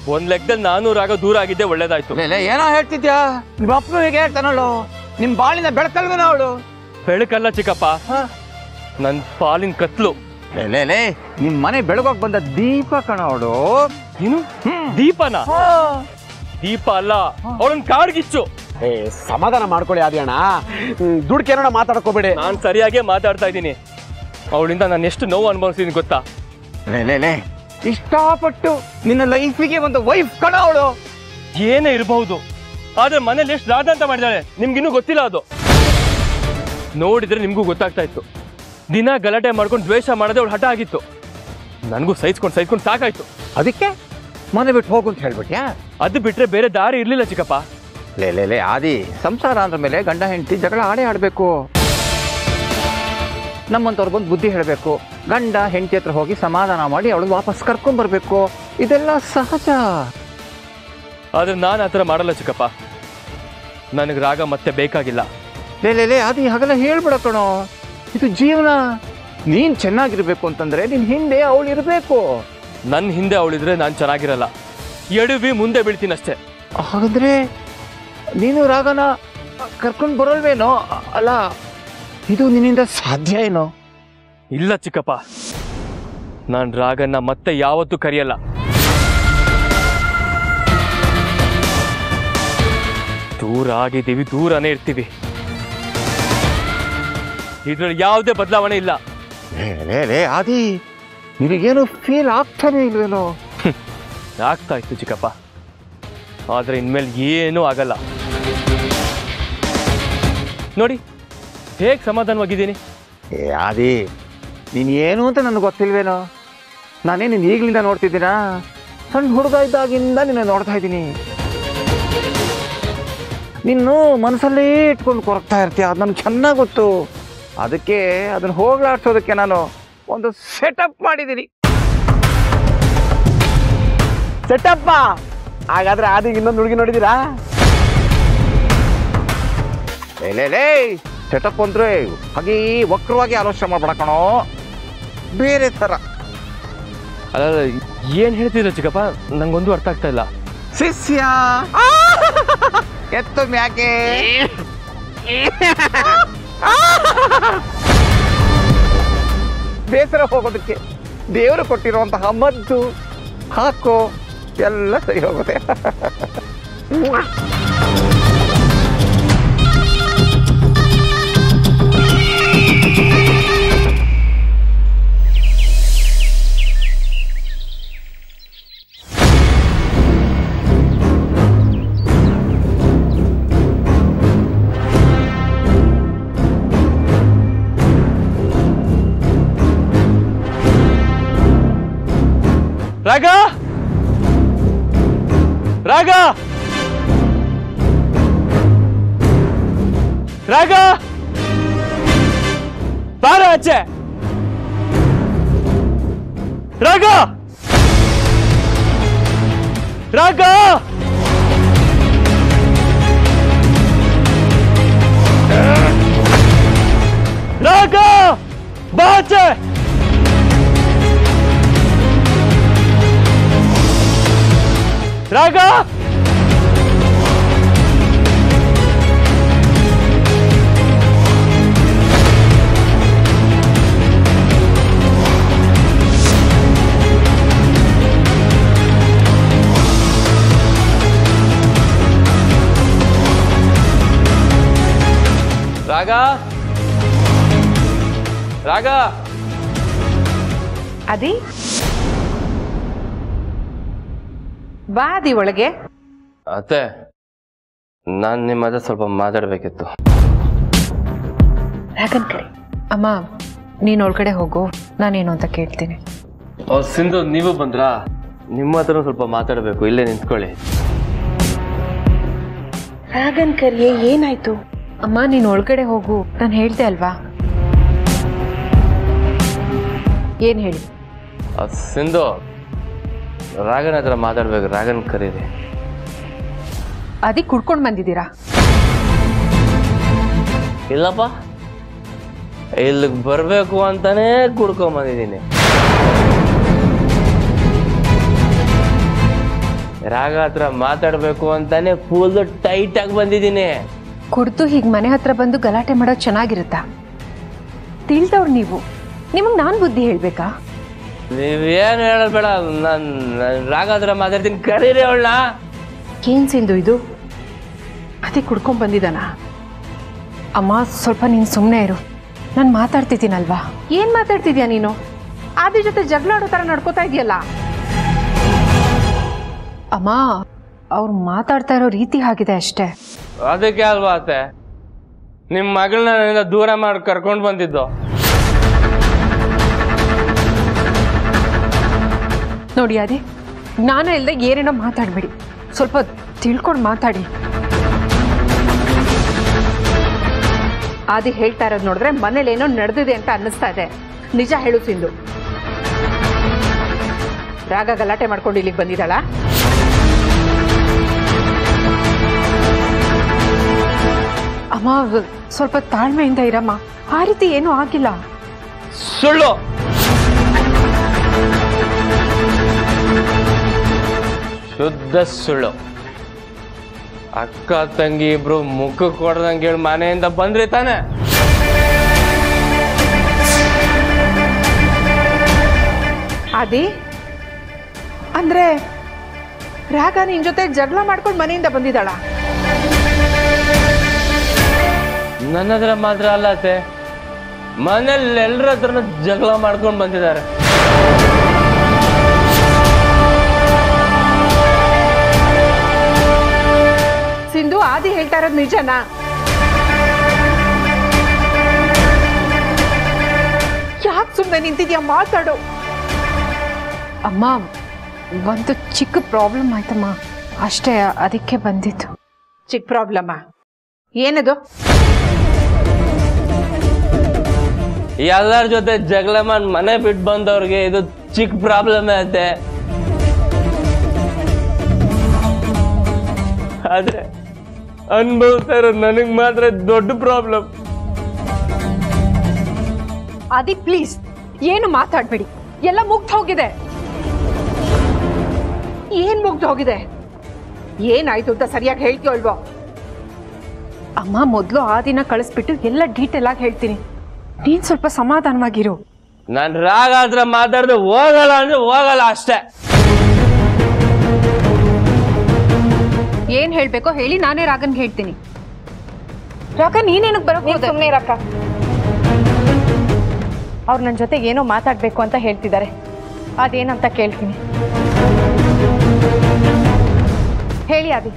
ಒಂದ್ ಲೆಕ್ಕದಲ್ಲಿ ನಾನು ರಾಗ ದೂರ ಆಗಿದ್ದೆ ಒಳ್ಳೇದಾಯ್ತು ಲೇ ಲೇ, ಏನೋ ಹೇಳ್ತಿದ್ಯಾ ನಿಮ್ಮ ಅಪ್ಪನಿಗೆ ಹೇಳ್ತಾನಳು ನಿಮ್ ಬಾಳಿನ ಬೆಳಕಲ್ವೇನ ಅವಳು ಬೆಳಕಲ್ಲ ಚಿಕ್ಕಪ್ಪ ನನ್ ಪಾಲಿನ ಕತ್ಲು ಲೇ ಲೇ ಲೇ ನಿಮ್ ಮನೆ ಬೆಳಗೋಕ್ ಬಂದ ದೀಪ ಕಣ ಅವಳು ಏನು ದೀಪನ ದೀಪ ಅಲ್ಲ ಅವಳನ್ ಕಾಡ್ಗಿಚ್ಚು ಏ ಸಮಾಧಾನ ಮಾಡ್ಕೊಳ್ಳಿ ಆದ್ಯಣ್ಣ ದುಡ್ಕೇನೋಣ ಮಾತಾಡ್ಕೋಬೇಡಿ ನಾನ್ ಸರಿಯಾಗೇ ಮಾತಾಡ್ತಾ ಇದ್ದೀನಿ ಅವಳಿಂದ ನಾನು ಎಷ್ಟು ನೋವು ಅನುಭವಿಸಿದೀನಿ ಗೊತ್ತಾ ಲೇ ಲೇ ಲೇ ಇಷ್ಟಪಟ್ಟು ನಿನ್ನ ಲೈಫಿಗೆ ಒಂದು ವೈಫ್ ಕಣ ಅವಳು ಏನೇ ಇರಬಹುದು ಆದ್ರೆ ಮನೇಲಿ ಎಷ್ಟು ರಾಧ ಅಂತ ಮಾಡಿದಾಳೆ ನಿಮ್ಗಿನ್ನೂ ಗೊತ್ತಿಲ್ಲ ಅದು ನೋಡಿದ್ರೆ ನಿಮ್ಗೂ ಗೊತ್ತಾಗ್ತಾ ಇತ್ತು ದಿನ ಗಲಾಟೆ ಮಾಡ್ಕೊಂಡು ದ್ವೇಷ ಮಾಡೋದೇ ಅವಳು ಹಠ ಆಗಿತ್ತು ನನಗೂ ಸಹಿಸ್ಕೊಂಡು ಸಹಿಸ್ಕೊಂಡು ಸಾಕಾಯ್ತು ಅದಕ್ಕೆ ಮನೆ ಬಿಟ್ಟು ಹೋಗು ಅಂತ ಹೇಳ್ಬಿಟ್ಯಾ ಅದು ಬಿಟ್ರೆ ಬೇರೆ ದಾರಿ ಇರ್ಲಿಲ್ಲ ಚಿಕ್ಕಪ್ಪ ಲೇ ಲೇ ಲೇ ಆದಿ ಸಂಸಾರ ಅಂದ್ರ ಮೇಲೆ ಗಂಡ ಹೆಂಡತಿ ಜಗಳ ಆಡೇ ಆಡಬೇಕು ನಮ್ಮಂತವ್ರು ಬಂದು ಬುದ್ಧಿ ಹೇಳಬೇಕು ಗಂಡ ಹೆಂಡತಿ ಹತ್ರ ಹೋಗಿ ಸಮಾಧಾನ ಮಾಡಿ ಅವಳು ವಾಪಸ್ ಕರ್ಕೊಂಡ್ ಬರ್ಬೇಕು ಇದೆಲ್ಲ ಸಹಜ ಆದ್ರೆ ನಾನು ಆ ಥರ ಮಾಡಲ್ಲ ಚಿಕ್ಕಪ್ಪ ನನಗೆ ರಾಗ ಮತ್ತೆ ಬೇಕಾಗಿಲ್ಲ ಲೇ ಲೇ ಲೇ ಆದಿ ಹಾಗೆಲ್ಲ ಹೇಳ್ಬಿಡ ಕಣೋ ಇದು ಜೀವನ ನೀನ್ ಚೆನ್ನಾಗಿರ್ಬೇಕು ಅಂತಂದ್ರೆ ನಿನ್ ಹಿಂದೆ ಅವಳು ಇರಬೇಕು ನನ್ನ ಹಿಂದೆ ಅವಳಿದ್ರೆ ನಾನು ಚೆನ್ನಾಗಿರಲ್ಲ ಎಡುವಿ ಮುಂದೆ ಬೀಳ್ತೀನಿ ಅಷ್ಟೇ ಹಾಗಾದ್ರೆ ನೀನು ರಾಗನ ಕರ್ಕೊಂಡು ಬರೋಲ್ವೇನೋ ಅಲ್ಲ ಇದು ನಿನ್ನಿಂದ ಸಾಧ್ಯ ಏನೋ ಇಲ್ಲ ಚಿಕ್ಕಪ್ಪ ನಾನು ರಾಗನ್ನ ಮತ್ತೆ ಯಾವತ್ತೂ ಕರೆಯಲ್ಲ ದೂರ ಆಗಿದ್ದೀವಿ ದೂರನೇ ಇರ್ತೀವಿ ಇದ್ರಲ್ಲಿ ಯಾವುದೇ ಬದಲಾವಣೆ ಇಲ್ಲ ಲೇ ಲೇ ಲೇ ಆದಿ ನಿನಗೇನು ಫೀಲ್ ಆಗ್ತಾನೆ ಇಲ್ವೇನೋ ಆಗ್ತಾ ಇತ್ತು ಚಿಕ್ಕಪ್ಪ ಆದ್ರೆ ಇನ್ಮೇಲೆ ಏನೂ ಆಗಲ್ಲ ನೋಡಿ ಹೇಗೆ ಸಮಾಧಾನವಾಗಿದ್ದೀನಿ ಏ ಆದಿ ನೀನು ಏನು ಅಂತ ನನಗೆ ಗೊತ್ತಿಲ್ವೇನೋ ನಾನೇ ನೀನು ಈಗಲಿಂದ ನೋಡ್ತಿದ್ದೀನಾ ಸಣ್ಣ ಹುಡುಗ ಇದ್ದಾಗಿಂದ ನಿನ್ನ ನೋಡ್ತಾ ಇದ್ದೀನಿ ನಿನ್ನು ಮನಸ್ಸಲ್ಲೇ ಇಟ್ಕೊಂಡು ಕೊರಗ್ತಾ ಇರ್ತೀಯ ಅದು ನನಗೆ ಚೆನ್ನಾಗಿ ಗೊತ್ತು ಅದಕ್ಕೆ ಅದನ್ನು ಹೋಗ್ಲಾಡ್ಸೋದಕ್ಕೆ ನಾನು ಒಂದು ಸೆಟಪ್ ಮಾಡಿದ್ದೀನಿ ಸೆಟ್ಟಪ್ಪ ಹಾಗಾದ್ರೆ ಆದಿಗೆ ಇನ್ನೊಂದು ಹುಡುಗಿ ನೋಡಿದೀರಾ ಲೇ ಲೇ ಲೇ ಸೆಟಪ್ ಅಂದ್ರೆ ಹಾಗೆ ವಕ್ರವಾಗಿ ಆಲೋಚನೆ ಮಾಡ್ಬೇಡ ಕಣೋ ಬೇರೆ ಥರ ಅಲ್ಲ ಏನು ಹೇಳ್ತಿದ್ರ ಚಿಕ್ಕಪ್ಪ ನಂಗೊಂದು ಅರ್ಥ ಆಗ್ತಾ ಇಲ್ಲ ಶಿಷ್ಯ ಎತ್ತು ಮ್ಯಾಕೆ ಬೇಸರ ಹೋಗೋದಕ್ಕೆ ದೇವರು ಕೊಟ್ಟಿರುವಂತಹ ಮದ್ದು ಹಾಕೋ ಎಲ್ಲ ಸರಿ ಹೋಗುತ್ತೆ ರಾಗ ರಾಗ ರಾಗ ಬಾರ ಆಚೆ ರಾಗ ರಾಗ ರಾಗ ಬಾ ಆಚೆ ರಾಗ ರಾಗ ರಾಗ ಅದಿ ಬಾ ಅದಿ ಒಳಗೆ ಅತ್ತೆ ನಾನು ನಿಮ್ಮ ಹತ್ರ ಸ್ವಲ್ಪ ಮಾತಾಡಬೇಕಿತ್ತು ರಾಗನ್ ಕಡೆ ಅಮ್ಮ ನೀನು ಒಳಗಡೆ ಹೋಗು ನಾನೇನು ಅಂತ ಕೇಳ್ತೀನಿ ಸಿಂಧು ನೀವು ಬಂದ್ರಾ ನಿಮ್ಮ ಹತ್ರ ಸ್ವಲ್ಪ ಮಾತಾಡಬೇಕು ಇಲ್ಲೇ ನಿಂತ್ಕೊಳ್ಳಿ ರಾಗನ್ ಕರಿಯೇ ಏನಾಯ್ತು ಅಮ್ಮ ನೀನು ಒಳಗಡೆ ಹೋಗು ನಾನು ಹೇಳ್ದೆ ಅಲ್ವಾ ಏನು ಹೇಳಿ ಆ, ಸಿಂಧು ರಾಗನ ಹತ್ರ ಮಾತಾಡ್ಬೇಕು ರಾಗನ್ ಕರೀರಿ ಅದಕ್ಕೆ ಕುಡ್ಕೊಂಡು ಬಂದಿದ್ದೀರಾ ಇಲ್ಲಪ್ಪ ಇಲ್ಲಿಗೆ ಬರಬೇಕು ಅಂತಾನೇ ಕುಡ್ಕೊಂಬಂದಿದ್ದೀನಿ ರಾಗ ಹತ್ರ ಮಾತಾಡ್ಬೇಕು ಅಂತಾನೆ ಫುಲ್ ಟೈಟ್ ಆಗಿ ಬಂದಿದ್ದೀನಿ ಕುಡ್ದು ಹೀಗೆ ಮನೆ ಹತ್ರ ಬಂದು ಗಲಾಟೆ ಮಾಡೋದು ಚೆನ್ನಾಗಿರುತ್ತಾ ತಿಳಿದವ್ರು ನೀವು ನಿಮಗೆ ನಾನು ಬುದ್ಧಿ ಹೇಳ್ಬೇಕಾ ನೀವೇನು ಹೇಳೋದು ಬೇಡ ನಾನು ರಾಗ ಹತ್ರ ಮಾತಾಡ್ತೀನಿ ಕರೀರಿ ಅವಳನ್ನ ಏನ್ ಸಿಂಧು ಇದು ಅದೇ ಕುಡ್ಕೊಂಡ್ ಬಂದಿದ್ದಾನ ಅಮ್ಮ ಸ್ವಲ್ಪ ನೀನು ಸುಮ್ಮನೆ ಇರು ನಾನು ಮಾತಾಡ್ತಿದ್ದೀನಲ್ವಾ ಏನ್ ಮಾತಾಡ್ತಿದ್ಯಾ ನೀನು ಆದಿ ಜೊತೆ ಜಗಳ ಆಡೋ ಥರ ನಡ್ಕೋತಾ ಇದೆಯಲ್ಲ ಅಮ್ಮ ಅವ್ರು ಮಾತಾಡ್ತಾ ಇರೋ ರೀತಿ ಆಗಿದೆ ಅಷ್ಟೇ ಅದಕ್ಕೆ ಅಲ್ವಾ ಅತ್ತೆ ನಿಮ್ಮ ಮಗಳನ್ನ ನನ್ನಿಂದ ದೂರ ಮಾಡಿ ಕರ್ಕೊಂಡು ಬಂದಿದ್ದು ನೋಡಿ ಅದೇ ಜ್ಞಾನ ಇಲ್ಲದೆ ಏನೇನೋ ಮಾತಾಡಬೇಡಿ ಸ್ವಲ್ಪ ತಿಳ್ಕೊಂಡು ಮಾತಾಡಿ ಆದಿ ಹೇಳ್ತಾ ಇರೋದು ನೋಡಿದ್ರೆ ಮನೇಲಿ ಏನೋ ನಡೆದಿದೆ ಅಂತ ಅನ್ನಿಸ್ತಾ ಇದೆ ನಿಜ ಹೇಳು ಸಿಂಧು ರಾಗ ಗಲಾಟೆ ಮಾಡ್ಕೊಂಡು ಇಲ್ಲಿಗೆ ಬಂದಿದ್ದಾಳ ಅಮ್ಮ ಸ್ವಲ್ಪ ತಾಳ್ಮೆಯಿಂದ ಇರಮ್ಮ ಆ ರೀತಿ ಏನೂ ಆಗಿಲ್ಲ ಸುಳ್ಳು ಶುದ್ಧ ಸುಳ್ಳು ಅಕ್ಕ ತಂಗಿ ಇಬ್ರು ಮುಖಕ್ಕೆ ಕೊಡ್ದಂಗೆ ಹೇಳಿ ಮನೆಯಿಂದ ಬಂದ್ರಿ ತಾನೆ ಅದಿ ಅಂದ್ರೆ ರಾಗ ನಿನ್ ಜೊತೆ ಜಗಳ ಮಾಡ್ಕೊಂಡು ಮನೆಯಿಂದ ಬಂದಿದ್ದಾಳ ನನ್ನ ಹತ್ರ ಮಾತ್ರ ಅಲ್ಲ ಅತ್ತೆ ಮನೇಲಿ ಎಲ್ಲರ ಹತ್ರನೂ ಜಗಳ ಮಾಡ್ಕೊಂಡು ಬಂದಿದ್ದಾರೆ ಸಿಂಧು ಆದಿ ಹೇಳ್ತಾ ಇರೋದು ನಿಜನಾ ಯಾಕೆ ಸುಮ್ಮನೆ ನಿಂತಿದ್ಯಾ ಮಾತಾಡು ಅಮ್ಮ ಒಂದು ಚಿಕ್ಕ ಪ್ರಾಬ್ಲಮ್ ಆಯ್ತಮ್ಮ ಅಷ್ಟೇ ಅದಕ್ಕೆ ಬಂದಿತ್ತು ಚಿಕ್ಕ ಪ್ರಾಬ್ಲಮ್ಮ ಏನದು ಎಲ್ಲರ ಜೊತೆ ಜಗಳ ಮಾಡಿ ಮನೆ ಬಿಟ್ಟು ಬಂದವ್ರಿಗೆ ಇದು ಚಿಕ್ಕ ಪ್ರಾಬ್ಲಮ್ ಐತೆ ಆದ್ರೆ ಅನ್ಭವಿಸ್ತಾ ಇರೋದು ನನಗೆ ಮಾತ್ರ ದೊಡ್ಡ ಪ್ರಾಬ್ಲಮ್ ಆದಿ ಪ್ಲೀಸ್ ಏನು ಮಾತಾಡ್ಬೇಡಿ ಎಲ್ಲ ಮುಗ್ದು ಹೋಗಿದೆ ಏನ್ ಮುಗ್ದು ಹೋಗಿದೆ ಏನಾಯ್ತು ಅಂತ ಸರಿಯಾಗಿ ಹೇಳ್ತೀಯೋ ಅಲ್ವೋ ಅಮ್ಮ ಮೊದಲು ಆ ದಿನ ಕಳಿಸ್ಬಿಟ್ಟು ಎಲ್ಲ ಡೀಟೇಲ್ ಆಗಿ ಹೇಳ್ತೀನಿ ನೀನ್ ಸ್ವಲ್ಪ ಸಮಾಧಾನವಾಗಿರು ನಾನು ರಾಗ ಹತ್ರ ಮಾತಾಡ್ದೆ ಹೋಗಲ್ಲ ಅಂದ್ರೆ ಹೋಗಲ್ಲ ಅಷ್ಟೇ ಏನ್ ಹೇಳ್ಬೇಕೋ ಹೇಳಿ ನಾನೇ ರಾಗನ್ಗೆ ಹೇಳ್ತೀನಿ ರಾಗ ನೀನೇನಕ್ ಬರೋಕ್ ಹೋದೆ? ಸುಮ್ಮನೆ ಇರಕ್ಕ ಅವ್ರು ನನ್ನ ಜೊತೆ ಏನೋ ಮಾತಾಡಬೇಕು ಅಂತ ಹೇಳ್ತಿದ್ದಾರೆ ಅದೇನಂತ ಕೇಳ್ತೀನಿ ಹೇಳಿ ಆದಿ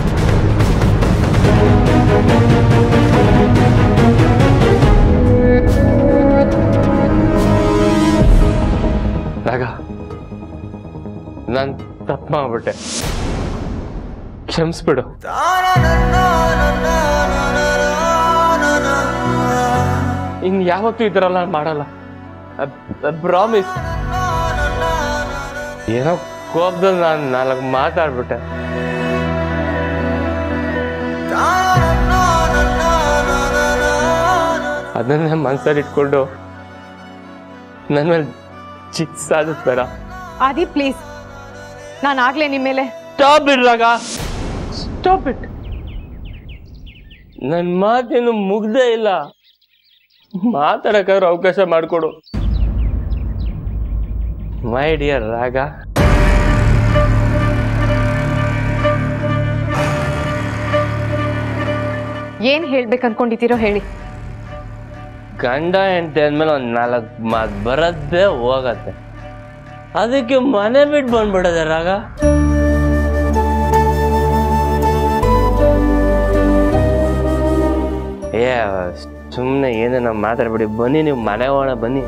ರಾಗ ನಾನು ತಪ್ಪು ಮಾಡ್ಬಿಟ್ಟೆ ಕ್ಷಮಿಸ್ಬಿಡು ಇನ್ ಯಾವತ್ತೂ ಈ ಥರ ಎಲ್ಲ ಮಾಡಲ್ಲ ಪ್ರಾಮಿಸ್ ಏನೋ ಕೋಪದಲ್ಲಿ ನಾನು ನಾಲ್ಕು ಮಾತಾಡ್ಬಿಟ್ಟೆ ಅದನ್ನೇ ಮನ್ಸಲ್ಲಿ ಇಟ್ಕೊಂಡು ನನ್ನ ಮೇಲೆ ಚಿಕ್ಕ ಸಾಧಿಸ್ಬೇಡ ಆದಿ ಪ್ಲೀಸ್ ನಾನು ಆಗ್ಲೇ ನಿಮ್ಮ ಮೇಲೆ stop it Raga stop it ನನ್ನ ಮಾತೇನು ಮುಗ್ದೇ ಇಲ್ಲ ಮಾತಾಡಕ್ಕಾದ್ರೂ ಅವಕಾಶ ಮಾಡಿಕೊಡು ಮೈ ಡಿಯರ್ ರಾಗ ಏನು ಹೇಳ್ಬೇಕು ಅನ್ಕೊಂಡಿದ್ದೀರೋ ಹೇಳಿ ಗಂಡ ಹೆಂಡತಿ ಅಂದ್ಮೇಲೆ ಒಂದು ನಾಲ್ಕು ಮಾತು ಬರದ್ದೇ ಹೋಗತ್ತೆ ಅದಕ್ಕೆ ಮನೆ ಬಿಟ್ಟು ಬಂದ್ಬಿಡದೆ ರಾಗ ಏ ಸುಮ್ಮನೆ ಏನೇನ ಮಾತಾಡ್ಬಿಡಿ ಬನ್ನಿ ನೀವು ಮನೆ ಒಳ ಬನ್ನಿ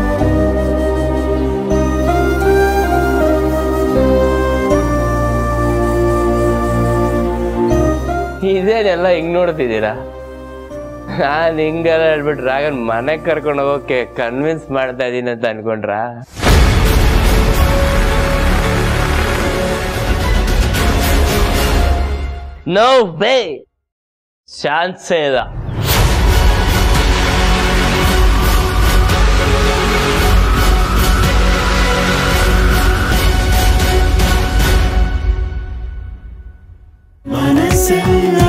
ಇದೇನೆಲ್ಲ ಹಿಂಗ್ ನೋಡ್ತಿದ್ದೀರಾ ನಾನು ಹಿಂಗೆಲ್ಲ ಹೇಳ್ಬಿಟ್ಟು ರಾಗನ್ ಮನೆಗೆ ಕರ್ಕೊಂಡು ಹೋಗೋಕೆ ಕನ್ವಿನ್ಸ್ ಮಾಡ್ತಾ ಇದ್ದೀನಿ ಅಂತ ಅನ್ಕೊಂಡ್ರ ನೋ ವೇ ಚಾನ್ಸೇ ಇಲ್ಲ ಸಿಂಗ